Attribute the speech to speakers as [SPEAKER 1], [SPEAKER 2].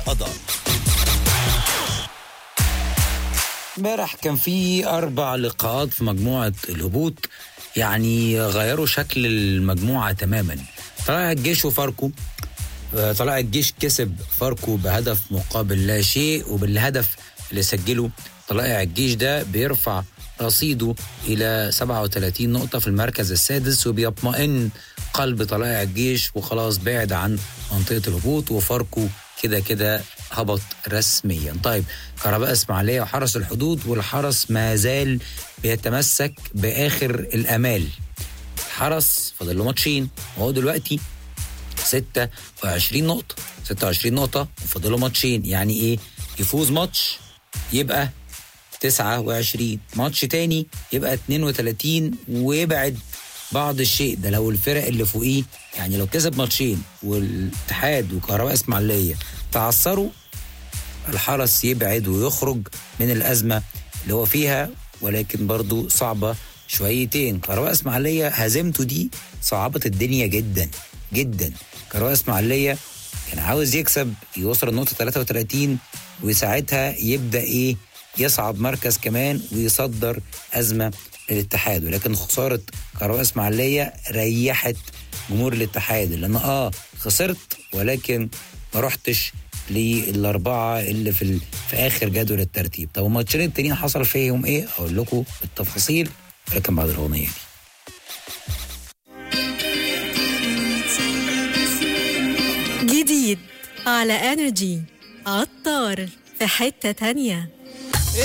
[SPEAKER 1] قضى
[SPEAKER 2] امبارح كان في اربع لقاءات في مجموعه الهبوط يعني غيروا شكل المجموعه تماما طلائع الجيش وفاركو آه، طلائع الجيش كسب فاركو بهدف مقابل لا شيء وبالهدف اللي سجله طلائع الجيش ده بيرفع رصيده الى 37 نقطه في المركز السادس وبيطمئن قلب طلائع الجيش وخلاص بعد عن منطقه الهبوط وفاركو كده كده هبط رسميا طيب كهرباء اسماعيليه وحرس الحدود والحرس ما زال بيتمسك باخر الامال الحرس فاضل له ماتشين وهو دلوقتي 26 نقطه 26 نقطه وفاضل له ماتشين يعني ايه يفوز ماتش يبقى 29 ماتش تاني يبقى 32 ويبعد بعض الشيء ده لو الفرق اللي فوقيه يعني لو كسب ماتشين والاتحاد وكهرباء اسماعيليه تعثروا الحرس يبعد ويخرج من الازمه اللي هو فيها ولكن برضو صعبه شويتين كهرباء اسماعيليه هزيمته دي صعبت الدنيا جدا جدا كهرباء اسماعيليه كان عاوز يكسب يوصل النقطه 33 وساعتها يبدا ايه يصعد مركز كمان ويصدر ازمه للاتحاد ولكن خساره كهرباء اسماعيليه ريحت جمهور الاتحاد لان اه خسرت ولكن ما رحتش للاربعه اللي في ال... في اخر جدول الترتيب طب الماتشين التانيين حصل فيهم ايه اقول لكم التفاصيل لكن بعد الاغنيه دي
[SPEAKER 3] جديد على انرجي عطار في حتة تانية